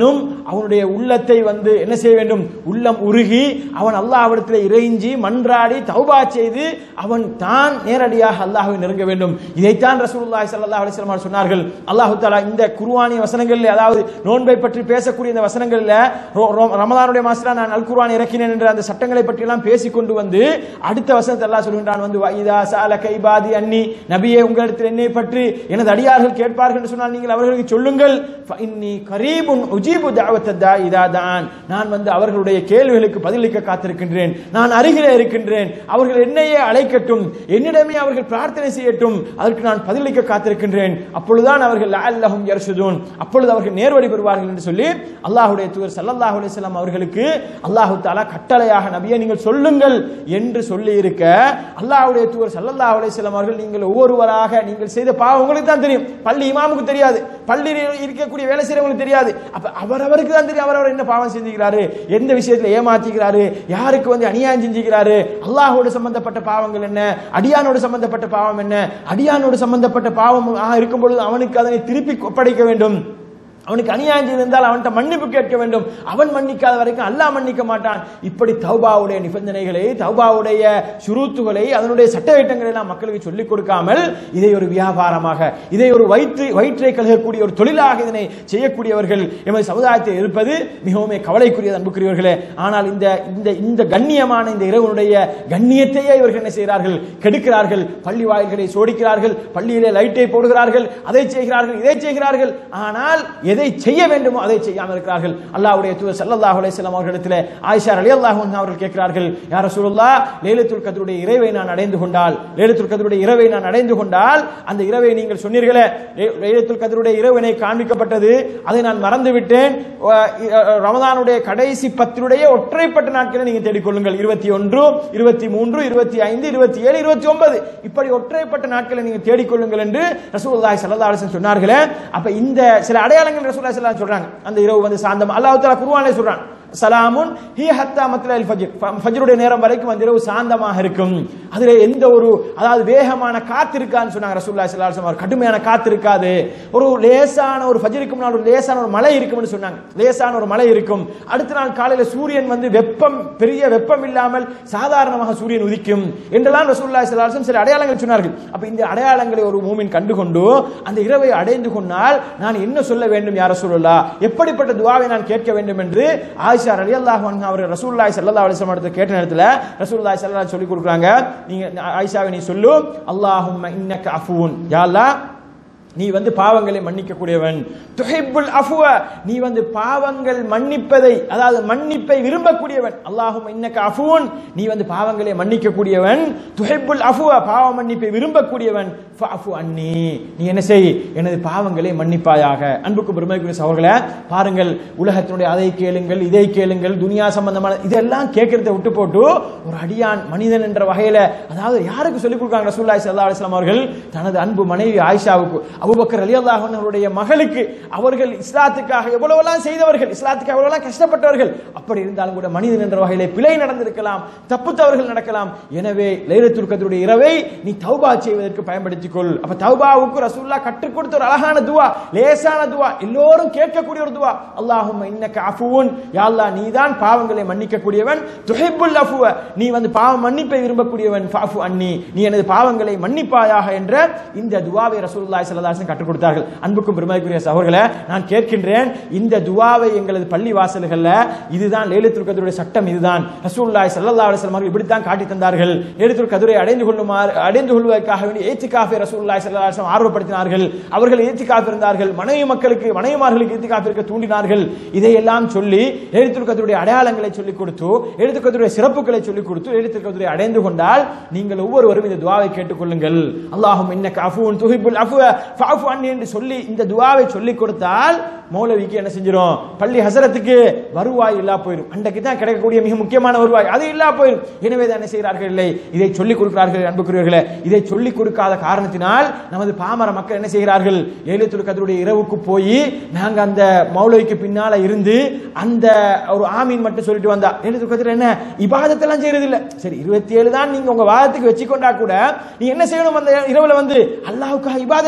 Speaker 3: அவனுடைய உள்ளத்தை வந்து என்ன செய்ய வேண்டும் உள்ளம் உருகி அவன் அல்லாஹ்விடத்தில் இறைஞ்சி மன்றாடி தௌபா செய்து அவன் தான் நேரடியாக அல்லாஹ்வை நெருங்க வேண்டும் இதைத்தான் ரசூலுல்லாஹி ஸல்லல்லாஹு அலைஹி வஸல்லம் சொன்னார்கள் அல்லாஹ் தஆலா இந்த குர்ஆனிய வசனங்களில் அதாவது நோன்பை பற்றி பேசக்கூடிய இந்த வசனங்களில் ரொ- ரொ- ரமலானுடைய மாசத்துல நான் அல் குர்ஆன் இறக்கினேன் என்ற அந்த சட்டங்களை பற்றி எல்லாம் பேசிக் கொண்டு வந்து அடுத்த வசனத்தை அல்லாஹ் சொல்கின்றான் வந்து வைதா சால கைபாதி அன்னி நபியே உங்களிடத்தில் என்னை பற்றி எனது அடியார்கள் கேட்பார்கள் என்று சொன்னால் நீங்கள் அவர்களுக்கு சொல்லுங்கள் இன்னி கரீபுன் உஜீபு தாவத்தா இதா தான் நான் வந்து அவர்களுடைய கேள்விகளுக்கு பதிலளிக்க காத்திருக்கின்றேன் நான் அருகிலே இருக்கின்றேன் அவர்கள் என்னையே அழைக்கட்டும் என்னிடமே அவர்கள் பிரார்த்தனை செய்யட்டும் அதற்கு நான் பதிலளிக்க காத்திருக்கின்றேன் அப்பொழுதுதான் அவர்கள் லஅல்லஹும் யர்ஷுதூன் அப்பொழுது அவர்கள் நேர்வழி பெறுவார்கள் என்று சொல்லி அல்லாஹ்வுடைய தூதர் ஸல்லல்லாஹு அலைஹி வஸல்லம் அவர்களுக்கு அல்லாஹ் தஆலா கட்டளையாக நபியே நீங்கள் சொல்லுங்கள் என்று சொல்லி இருக்க அல்லாஹ்வுடைய தூதர் ஸல்லல்லாஹு அலைஹி வஸல்லம் அவர்கள் நீங்கள் ஒவ்வொருவராக நீங்கள் செய்த பாவம் உங்களுக்கு தான் தெரியும் பள்ளி இமாமுக்கு தெரியாது பள்ளியில் இருக்கக்கூடிய வேலை செய்யறவங்களுக்கு தெரியாது அப்ப அவரவருக்கு தான் தெரியும் அவரவர் என்ன பாவம் செஞ்சுக்கிறாரு எந்த விஷயத்துல ஏமாத்திக்கிறாரு யாருக்கு வந்து அநியாயம் செஞ்சுக்கிறாரு அல்லாஹ்வோடு சம்பந்தப்பட்ட பாவங்கள் என்ன அடியானோடு சம்பந்தப்பட்ட பாவம் என்ன அடியானோடு சம்பந்தப்பட்ட பாவம் ஆக இருக்கும் பொழுது அவனுக்கு அதனை திருப்பி ஒப்படைக்க வேண்டும் அவனுக்கு அநியாயம் செய்திருந்தால் அவன்கிட்ட மன்னிப்பு கேட்க வேண்டும் அவன் மன்னிக்காத வரைக்கும் அல்லாஹ் மன்னிக்க மாட்டான் இப்படி தௌபாவுடைய நிபந்தனைகளை தௌபாவுடைய சுருத்துகளை அதனுடைய சட்டத்திட்டங்களை எல்லாம் மக்களுக்கு சொல்லிக் கொடுக்காமல் இதை ஒரு வியாபாரமாக இதை ஒரு வயிற்று வயிற்றை கழுகக்கூடிய ஒரு தொழிலாக இதனை செய்யக்கூடியவர்கள் எமது சமுதாயத்தில் இருப்பது மிகவும் கவலைக்குரியது அன்புக்குரியவர்களே ஆனால் இந்த இந்த இந்த கண்ணியமான இந்த இரவனுடைய கண்ணியத்தையே இவர்கள் என்ன செய்கிறார்கள் கெடுக்கிறார்கள் பள்ளி வாயில்களை சோடிக்கிறார்கள் பள்ளியிலே லைட்டை போடுகிறார்கள் அதை செய்கிறார்கள் இதை செய்கிறார்கள் ஆனால் எதை செய்ய வேண்டுமோ அதை செய்யாமல் இருக்கிறார்கள் அல்லாஹ்வுடைய தூதர் ஸல்லல்லாஹு அலைஹி வஸல்லம் அவர்களிடத்தில் ஆயிஷா ரலியல்லாஹு அன்ஹா அவர்கள் கேட்கிறார்கள் யா ரசூலுல்லாஹ் லைலத்துல் கத்ருடைய இரவை நான் அடைந்து கொண்டால் லைலத்துல் கத்ருடைய இரவை நான் அடைந்து கொண்டால் அந்த இரவை நீங்கள் சொன்னீர்களே லை- லைலத்துல் கத்ருடைய இரவினை காண்பிக்கப்பட்டது அதை நான் மறந்து விட்டேன் அஹ் அஹ் ரமதானுடைய கடைசி பத்தினுடைய ஒற்றைப்பட்ட நாட்களை நீங்க தேடிக்கொள்ளுங்கள் இருபத்தி ஒன்று இருபத்தி மூன்று இருபத்தி ஐந்து இருபத்தி ஏழு இருபத்தி ஒன்பது இப்படி ஒற்றைப்பட்ட நாட்களை நீங்க தேடிக்கொள்ளுங்கள் என்று ரசூலுல்லாஹி ஸல்லல்லாஹு அலைஹி வஸல்லம் சொன்னார்களே அப்ப இந்த சில அடையாளங்கள் ரசூலுல்லாஹி ஸல்லல்லாஹு அலைஹி வஸல்லம் சொல்றாங்க அந்த இரவு வந்து சாந்தம் அல்லாஹ் தஆலா குர்ஆனிலே சொல்றான் சலாமுன் ஹி ஹத்தா மத்லல் ஃபஜ்ர் ஃப- ஃபஜ்ருடைய நேரம் வரைக்கும் அந்த இரவு சாந்தமாக இருக்கும் அதுல எந்த ஒரு அதாவது வேகமான காத்து இருக்கான்னு சொன்னாங்க ரசூலுல்லாஹி ஸல்லல்லாஹு அலைஹி வஸல்லம் கடுமையான காத்து இருக்காது ஒரு லேசான ஒரு ஃபஜ்ருக்கு முன்னால் ஒரு லேசான ஒரு மழை இருக்கும்னு சொன்னாங்க லேசான ஒரு மழை இருக்கும் அடுத்த நாள் காலையில சூரியன் வந்து வெப்பம் பெரிய வெப்பம் இல்லாமல் சாதாரணமாக சூரியன் உதிக்கும் என்றெல்லாம் ரசூலுல்லாஹி ஸல்லல்லாஹு அலைஹி வஸல்லம் சில அடையாளங்கள் சொன்னார்கள் அப்ப இந்த அடையாளங்களை ஒரு மூமின் கண்டுகொண்டு அந்த இரவை அடைந்து கொண்டால் நான் என்ன சொல்ல வேண்டும் யார் ரசூலுல்லாஹ் எப்படிப்பட்ட துஆவை நான் கேட்க வேண்டும் என்று ஆயிஷா ரலியல்லாஹு அன்ஹா அவர் ரசூலுல்லாஹி ஸல்லல்லாஹு அலைஹி வஸல்லம் இடத்துல கேட்ட நேரத்தில் ரசூலுல்லாஹி ஸல்லல்லாஹு அலைஹி வஸல்லம் சொல்லி கொடுக்குறாங்க நீங்க ஆயிஷாவை நீ சொல்லு அல்லாஹும்ம இன்னக அஃபூன் யா அல்லாஹ் நீ வந்து பாவங்களை மன்னிக்கக்கூடியவன் துஹிப்புல் அஃபுவ நீ வந்து பாவங்கள் மன்னிப்பதை அதாவது மன்னிப்பை விரும்பக்கூடியவன் அல்லாஹும் இன்னக்க அஃபுவன் நீ வந்து பாவங்களை மன்னிக்கக்கூடியவன் துஹிப்புல் அஃபுவ பாவ மன்னிப்பை விரும்பக்கூடியவன் ஃபஅஃபு அன்னி நீ என்ன செய் எனது பாவங்களை மன்னிப்பாயாக அன்புக்கு பெருமைக்குரிய சகோதரர்களே பாருங்கள் உலகத்தினுடைய அதை கேளுங்கள் இதை கேளுங்கள் துனியா சம்பந்தமான இதெல்லாம் கேட்கறதை விட்டு போட்டு ஒரு அடியான் மனிதன் என்ற வகையில அதாவது யாருக்கு சொல்லிக் கொடுக்காங்க ரசூலுல்லாஹி ஸல்லல்லாஹு அலைஹி வஸல்லம் அவர்கள் தனது அன்பு மனைவி ஆயிஷாவுக்கு அபூபக்கர் ரலியல்லாஹு அன்ஹு அவருடைய மகளுக்கு அவர்கள் இஸ்லாத்துக்காக எவ்வளவெல்லாம் செய்தவர்கள் இஸ்லாத்துக்கு எவ்வளவெல்லாம் கஷ்டப்பட்டவர்கள் அப்படி இருந்தாலும் கூட மனிதன் என்ற வகையிலே பிழை நடந்திருக்கலாம் தப்பு தவறுகள் நடக்கலாம் எனவே லைலத்துல் கத்ருடைய இரவை நீ தௌபா செய்வதற்கு பயன்படுத்திக் கொள் அப்ப தௌபாவுக்கு ரசூல்லா கற்றுக் கொடுத்த ஒரு அழகான துவா லேசான துவா எல்லோரும் கேட்கக்கூடிய ஒரு துவா அல்லாஹும்ம இன்னக அஃபுவன் யா அல்லாஹ் நீதான் பாவங்களை மன்னிக்கக்கூடியவன் துஹிப்புல் அஃபுவ நீ வந்து பாவ மன்னிப்பை விரும்பக்கூடியவன் ஃபஅஃபு அன்னி நீ எனது பாவங்களை மன்னிப்பாயாக என்ற இந்த துவாவை ரசூலுல்லாஹி ஸல்லல்லாஹு அலைஹி வஸல்லம் கற்றுக் கொடுத்தார்கள் அன்புக்கும் பெருமதிக்குரிய சகோதரர்களே நான் கேட்கின்றேன் இந்த துவாவை எங்களது பள்ளி வாசல்கள்ல இதுதான் லைலத்துல் கத்ருடைய சட்டம் இதுதான் ரசூலுல்லாஹி ஸல்லல்லாஹு அலைஹி வஸல்லம் அவர்கள் இப்படித்தான் காட்டி தந்தார்கள் லைலத்துல் கத்ரை அடைந்து கொள்ளுமாறு அடைந்து கொள்வதற்காக வேண்டி ஏத்திகாஃபை ரசூலுல்லாஹி ஸல்லல்லாஹு அலைஹி வஸல்லம் ஆர்வப்படுத்தினார்கள் அவர்கள் ஏத்திகாஃப் இருந்தார்கள் மனைவி மக்களுக்கு மனைவிமார்களுக்கு ஏத்திகாஃப் இருக்க தூண்டினார்கள் இதையெல்லாம் சொல்லி லைலத்துல் கத்ருடைய அடையாளங்களை சொல்லிக் கொடுத்து லைலத்துல் கத்ருடைய சிறப்புகளை சொல்லிக் கொடுத்து லைலத்துல் கத்ரை அடைந்து கொண்டால் நீங்கள் ஒவ்வொருவரும் இந்த துவாவை கேட்டுக்கொள்ளுங்கள் அல்லாஹும் இன்னக அஃபுன் துஹிப்புல் அஃபுவ ஃபஅஃபு அன்னி என்று சொல்லி இந்த துவாவை சொல்லி கொடுத்தால் மௌலவிக்கு என்ன செஞ்சிரும் பள்ளி ஹசரத்துக்கு வருவாய் இல்லா போயிடும் அன்றைக்கு தான் கிடைக்கக்கூடிய மிக முக்கியமான வருவாய் அது இல்லா போயிடும் எனவே தான் என்ன செய்கிறார்கள் இல்லை இதை சொல்லிக் கொடுக்கிறார்கள் அன்புக்குரியவர்களே இதை சொல்லிக் கொடுக்காத காரணத்தினால் நமது பாமர மக்கள் என்ன செய்கிறார்கள் ஏழுத்துல் கதருடைய இரவுக்கு போய் நாங்க அந்த மௌலவிக்கு பின்னால இருந்து அந்த ஒரு ஆமீன் மட்டும் சொல்லிட்டு வந்தா ஏழுத்துல் கதிர என்ன இபாதத்தெல்லாம் செய்யறது இல்ல சரி இருபத்தி ஏழு தான் நீங்க உங்க வாதத்துக்கு வச்சுக்கொண்டா கூட நீ என்ன செய்யணும் அந்த இரவுல வந்து அல்லாஹ்வுக்காக இபாதத் செய்யணும்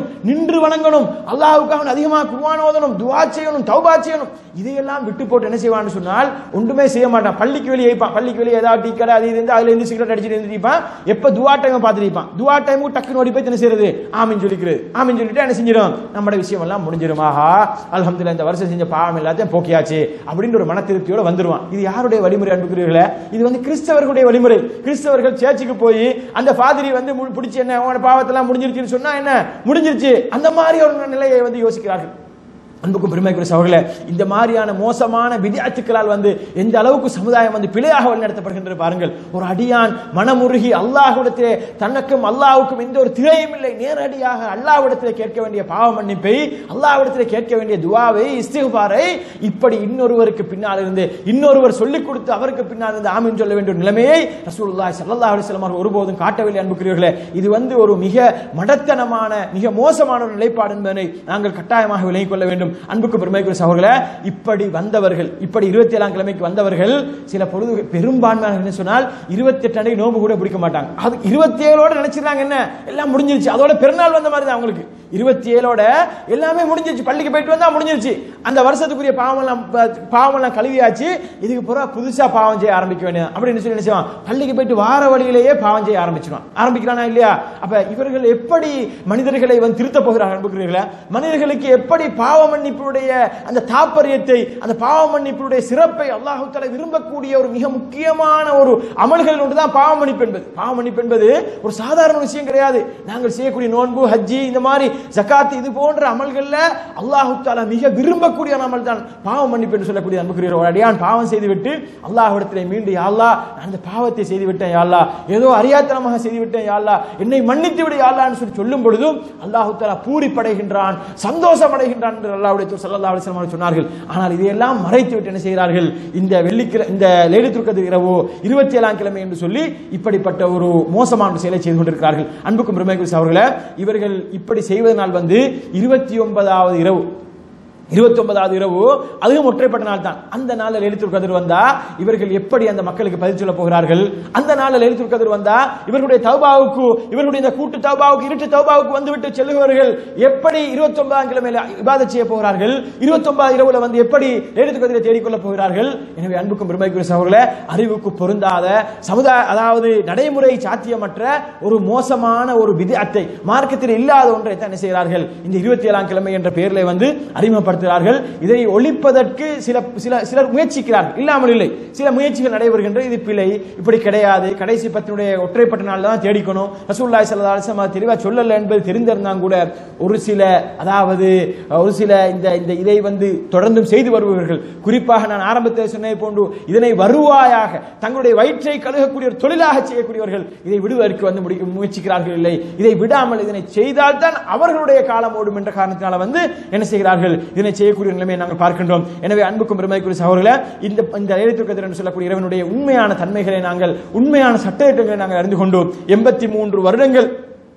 Speaker 3: நின்று வணங்கணும் அல்லாஹ்வுக்காக அதிகமாக குர்ஆன் ஓதணும் துஆ செய்யணும் தௌபா செய்யணும் இதையெல்லாம் விட்டு போட்டு என்ன செய்வான்னு சொன்னால் ஒன்றுமே செய்ய மாட்டான் பள்ளிக்கு வெளியே இருப்பான் பள்ளிக்கு வெளியே ஏதாவது டீ கடை அது இது இருந்து அதுல இருந்து சிகரெட் அடிச்சுட்டு இருந்திருப்பான் எப்ப துவா டைம் பார்த்துருப்பான் துவா டைமுக்கு டக்குன்னு ஓடி போய் என்ன செய்யறது ஆமின்னு சொல்லிக்கிறது ஆமின்னு சொல்லிட்டு என்ன செஞ்சிடும் நம்மட விஷயம் எல்லாம் முடிஞ்சிடும் ஆஹா அல்ஹம்துலில்லாஹ் இந்த வருஷம் செஞ்ச பாவம் எல்லாத்தையும் போக்கியாச்சு அப்படின்னு ஒரு மன திருப்தியோட வந்துருவான் இது யாருடைய வழிமுறை அன்புக்குரியவர்களே இது வந்து கிறிஸ்தவர்களுடைய வழிமுறை கிறிஸ்தவர்கள் சேர்ச்சுக்கு போய் அந்த பாதிரி வந்து மு- பிடிச்சு என்ன உன பாவத்தெல்லாம் முடிஞ்சிருச்சுன்னு சொன்னா என்ன முடிஞ்சிருச்சு அந்த மாதிரி ஒரு நிலையை வந்து யோசிக்கிறார்கள் அன்புக்கும் பெருமைக்குரிய சகோதரர்களே இந்த மாதிரியான மோசமான விதியாத்துக்களால் வந்து எந்த அளவுக்கு சமுதாயம் வந்து பிழையாக வழிநடத்தப்படுகின்றது பாருங்கள் ஒரு அடியான் மனமுருகி அல்லாஹ்விடத்திலே தனக்கும் அல்லாஹ்வுக்கும் எந்த ஒரு திரையும் இல்லை நேரடியாக அல்லாஹ்விடத்திலே கேட்க வேண்டிய பாவ மன்னிப்பை அல்லாஹ்விடத்திலே கேட்க வேண்டிய துவாவை இஸ்திஃபாரை இப்படி இன்னொருவருக்கு பின்னால் இருந்து இன்னொருவர் சொல்லிக் கொடுத்து அவருக்கு பின்னால் இருந்து ஆமீன் சொல்ல வேண்டிய ஒரு நிலைமையை ரசூலுல்லாஹி ஸல்லல்லாஹு அலைஹி வஸல்லம் அவர்கள் ஒருபோதும் காட்டவில்லை அன்புக்குரியவர்களே இது வந்து ஒரு மிக மடத்தனமான மிக மோசமான ஒரு நிலைப்பாடு என்பதனை நாங்கள் கட்டாயமாக விலகிக் கொள்ள வேண்டும் அன்புக்கு பெருமைக்குரிய சகோதரர்களே இப்படி வந்தவர்கள் இப்படி இருபத்தி ஏழாம் கிழமைக்கு வந்தவர்கள் சில பொழுது பெரும்பான்மையான என்ன சொன்னால் இருபத்தி எட்டு அன்னைக்கு நோம்பு கூட பிடிக்க மாட்டாங்க அது இருபத்தி ஏழோட நினைச்சிருந்தாங்க என்ன எல்லாம் முடிஞ்சிருச்சு அதோட பெருநாள் வந்த மாதிரி தான் அவங்களுக்கு இருபத்தி ஏழோட எல்லாமே முடிஞ்சிருச்சு பள்ளிக்கு போயிட்டு வந்தா முடிஞ்சிருச்சு அந்த வருஷத்துக்குரிய பாவம்லாம் ப- பாவம்லாம் கழுவியாச்சு இதுக்கு பிறகு புதுசா பாவம் செய்ய ஆரம்பிக்க வேண்டியது அப்படின்னு சொல்லி என்ன செய்வான் பள்ளிக்கு போயிட்டு வார வழியிலேயே பாவம் செய்ய ஆரம்பிச்சிடுவான் ஆரம்பிக்கிறானா இல்லையா அப்ப இவர்கள் எப்படி மனிதர்களை வந்து திருத்த போகிறார்கள் அன்புக்குரியவர்களே மனிதர்களுக்கு எப்படி பாவ மன்னிப்புடைய அந்த தாற்பயத்தை அந்த பாவ மன்னிப்புடைய சிறப்பை அல்லாஹு தஆலா விரும்பக்கூடிய ஒரு மிக முக்கியமான ஒரு அமல்கள் ஒன்றுதான் பாவ மன்னிப்பு என்பது பாவ மன்னிப்பு என்பது ஒரு சாதாரண விஷயம் கிடையாது நாங்கள் செய்யக்கூடிய நோன்பு ஹஜ்ஜி இந்த மாதிரி ஜகாத் இது போன்ற அமல்கள்ல அல்லாஹு தஆலா மிக விரும்பக்கூடிய ஒரு அமல் தான் பாவ மன்னிப்பு என்று சொல்லக்கூடிய அன்புக்குரிய ஒரு அடியான் பாவம் செய்துவிட்டு அல்லாஹ்விடத்திலே மீண்டு யா அல்லாஹ் நான் இந்த பாவத்தை செய்து விட்டேன் யா அல்லாஹ் ஏதோ அறியாத்தனமாக செய்து விட்டேன் யா அல்லாஹ் என்னை மன்னித்து விடு யா அல்லாஹ்னு சொல்லி சொல்லும் பொழுதும் அல்லாஹு தஆலா பூரிப்படைகின்றான் சந்தோஷமடைகின்றான் என்று அல்லாஹ்வுடைய தூதர் ஸல்லல்லாஹு அலைஹி வஸல்லம் அவர்கள் சொன்னார்கள் ஆனால் இதையெல்லாம் மறைத்து விட்டு என்ன செய்கிறார்கள் இந்த வெள்ளிக்கிழமை இந்த லைலத்துல் கத்ர் இரவு இருபத்தி ஏழாம் கிழமை என்று சொல்லி இப்படிப்பட்ட ஒரு மோசமான ஒரு செயலை செய்து கொண்டிருக்கிறார்கள் அன்புக்கும் பெருமைக்குரிய அவர்களே இவர்கள் இப்படி செய்வதனால் வந்து இருபத்தி ஒன்பதாவது இரவு இருபத்தி ஒன்பதாவது இரவு அதுவும் ஒற்றைப்பட்ட நாள் தான் அந்த நாளில் எழுத்துர் கதிர் வந்தா இவர்கள் எப்படி அந்த மக்களுக்கு பதில் சொல்ல போகிறார்கள் அந்த நாளில் எழுத்துர் கதிர் வந்தா இவர்களுடைய தௌபாவுக்கு இவர்களுடைய இந்த கூட்டு தௌபாவுக்கு இருட்டு தௌபாவுக்கு வந்துவிட்டு செல்லுகிறவர்கள் எப்படி இருபத்தி ஒன்பதாம் கிழமையில இபாதத் செய்ய போகிறார்கள் இருபத்தி ஒன்பது இரவுல வந்து எப்படி எழுத்து கதிரை தேடிக்கொள்ள போகிறார்கள் எனவே அன்புக்கும் பெருமைக்குரிய சகோதரர்களே அறிவுக்கு பொருந்தாத சமுதாய அதாவது நடைமுறை சாத்தியமற்ற ஒரு மோசமான ஒரு விதத்தை மார்க்கத்தில் இல்லாத ஒன்றை தான் என்ன செய்கிறார்கள் இந்த இருபத்தி ஏழாம் கிழமை என்ற பெயரிலே வந்து அறிமுகப்படுத்துகிறார்கள் இதை ஒழிப்பதற்கு சில சில சிலர் முயற்சிக்கிறார்கள் இல்லாமல் இல்லை சில முயற்சிகள் நடைபெறுகின்ற இது பிழை இப்படி கிடையாது கடைசி பத்தினுடைய ஒற்றைப்பட்ட நாள் தான் தேடிக்கணும் ரசூல்லாய் சல்லா அலிஸ்லாம் தெளிவாக சொல்லல என்பது தெரிந்திருந்தாங்க கூட ஒரு சில அதாவது ஒரு சில இந்த இந்த இதை வந்து தொடர்ந்தும் செய்து வருபவர்கள் குறிப்பாக நான் ஆரம்பத்தில் சொன்னதை போன்று இதனை வருவாயாக தங்களுடைய வயிற்றை கழுகக்கூடிய ஒரு தொழிலாக செய்யக்கூடியவர்கள் இதை விடுவதற்கு வந்து முடி முயற்சிக்கிறார்கள் இல்லை இதை விடாமல் இதனை செய்தால்தான் அவர்களுடைய காலம் ஓடும் என்ற காரணத்தினால வந்து என்ன செய்கிறார்கள் இதனை செய்யக்கூடிய நிலைமையை நாங்கள் பார்க்கின்றோம் எனவே அன்புக்கும் பெருமைக்குரிய சகோதரர்களே இந்த இந்த எழுத்துக்கதிர் என்று சொல்லக்கூடிய இறைவனுடைய உண்மையான தன்மைகளை நாங்கள் உண்மையான சட்டத்திட்டங்களை நாங்கள் அறிந்து கொண்டோம் எண்பத்தி மூன்று வருடங்கள்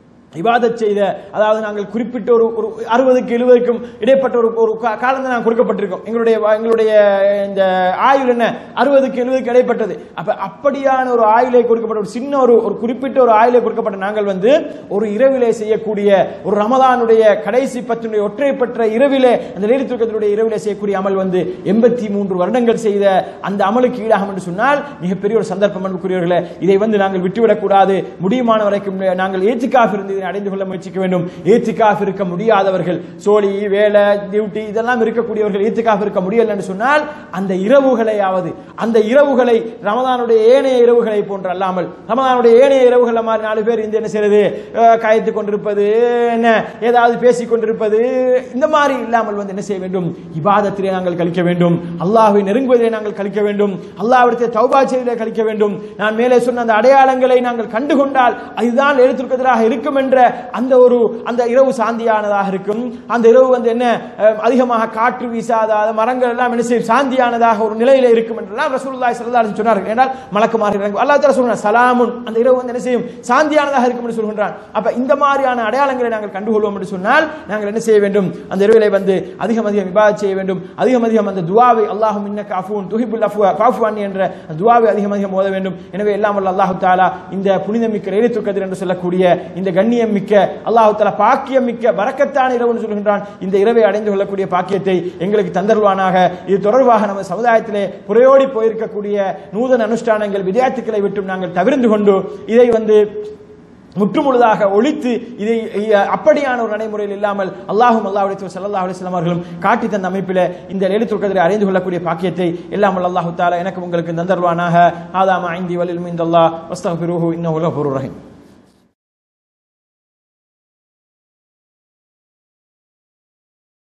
Speaker 3: இபாதத் செய்த அதாவது நாங்கள் குறிப்பிட்ட ஒரு ஒரு அறுபதுக்கு எழுபதுக்கும் இடைப்பட்ட ஒரு ஒரு கா- காலம் தான் நாங்கள் கொடுக்கப்பட்டிருக்கோம் எங்களுடைய வ- எங்களுடைய இந்த ஆயுள் என்ன அறுபதுக்கு எழுபதுக்கு இடைப்பட்டது அப்ப அப்படியான ஒரு ஆயுளை கொடுக்கப்பட்ட ஒரு சின்ன ஒரு ஒரு குறிப்பிட்ட ஒரு ஆயுளை கொடுக்கப்பட்ட நாங்கள் வந்து ஒரு இரவிலே செய்யக்கூடிய ஒரு ரமதானுடைய கடைசி பத்தினுடைய ஒற்றைப்பட்ட இரவிலே அந்த லேலித்துக்கத்தினுடைய இரவிலே செய்யக்கூடிய அமல் வந்து எண்பத்தி மூன்று வருடங்கள் செய்த அந்த அமலுக்கு ஈடாகும் என்று சொன்னால் மிகப்பெரிய ஒரு சந்தர்ப்பம் அன்புக்குரியவர்களே இதை வந்து நாங்கள் விட்டுவிடக் கூடாது முடியுமான வரைக்கும் நாங்கள் ஏத்திக்காஃப் இருந்து இதனை அடைந்து கொள்ள முயற்சிக்க வேண்டும் ஏத்திக்காஃப் இருக்க முடியாதவர்கள் சோழி வேலை டியூட்டி இதெல்லாம் இருக்கக்கூடியவர்கள் ஏத்திக்காஃப் இருக்க முடியல என்று சொன்னால் அந்த இரவுகளையாவது அந்த இரவுகளை ரமதானுடைய ஏனைய இரவுகளை போன்று அல்லாமல் ரமதானுடைய ஏனைய இரவுகளை மாதிரி நாலு பேர் இந்த என்ன செய்யறது அஹ், காய்த்து கொண்டிருப்பது என்ன ஏதாவது பேசிக் கொண்டிருப்பது இந்த மாதிரி இல்லாமல் வந்து என்ன செய்ய வேண்டும் இபாதத்திலே நாங்கள் கழிக்க வேண்டும் அல்லாஹ்வை நெருங்குவதிலே நாங்கள் கழிக்க வேண்டும் அல்லாஹ்விடத்தில் தௌபா செய்வதிலே கழிக்க வேண்டும் நான் மேலே சொன்ன அந்த அடையாளங்களை நாங்கள் கண்டுகொண்டால் அதுதான் எழுத்திருக்கிறதாக இருக்கும் என்ற அந்த ஒரு அந்த இரவு சாந்தியானதாக இருக்கும் அந்த இரவு வந்து என்ன அஹ், அதிகமாக காற்று வீசாத அந்த மரங்கள் எல்லாம் என்ன செய்யும் சாந்தியானதாக ஒரு நிலையில இருக்கும் என்றெல்லாம் ரசூலுல்லாஹி ஸல்லல்லாஹு அலைஹி சொன்னார்கள் ஏனால் மலக்குமார் இறங்கும் அல்லாஹ் தஆலா சொல்றான் சலாமுன் அந்த இரவு வந்து என்ன செய்யும் சாந்தியானதாக இருக்கும் என்று சொல்கின்றான் அப்ப இந்த மாதிரியான அடையாளங்களை நாங்கள் கண்டுகொள்வோம் என்று சொன்னால் நாங்கள் என்ன செய்ய வேண்டும் அந்த இரவிலே வந்து அதிகம் அதிகம் விவாதம் செய்ய வேண்டும் அதிகம் அதிகம் அந்த துவாவை அல்லாஹும் இன்னக்க அஃபூன் துஹிபுல் அஃபுவா பாஃபு அன்னி என்ற அந்த துவாவை அதிகம் அதிகம் ஓத வேண்டும் எனவே எல்லாம் வல்ல அல்லாஹு தாலா இந்த புனிதமிக்க லைலத்துல் கத்ர் என்று சொல்லக்கூடிய இந்த கண்ணிய கண்ணியம் மிக்க அல்லாஹு தஆலா பாக்கியம் மிக்க வரக்கத்தான இரவுன்னு சொல்கின்றான் இந்த இரவை அடைந்து கொள்ளக்கூடிய பாக்கியத்தை எங்களுக்கு தந்தருவானாக இது தொடர்பாக நம்ம சமுதாயத்திலே புறையோடி போயிருக்கக்கூடிய நூதன அனுஷ்டானங்கள் விளையாட்டுக்களை விட்டும் நாங்கள் தவிர்ந்து கொண்டு இதை வந்து முற்றுமுழுதாக ஒழித்து இதை இ- அப்படியான ஒரு நடைமுறையில் இல்லாமல் அல்லாஹும் அல்லாஹுடைய சல்லல்லாஹு அலைஹி வஸல்லம் அவர்களும் காட்டி தந்த அமைப்பில் இந்த லெலித்துல் கதிரை அறிந்து கொள்ளக்கூடிய பாக்கியத்தை எல்லாம் அல்லாஹு தாலா எனக்கு உங்களுக்கு தந்தருவானாக ஆதாம ஐந்தி வலில் மிந்தல்லா வஸ்தக்பிருஹு இன்னஹு லஃபூருர் ரஹீம்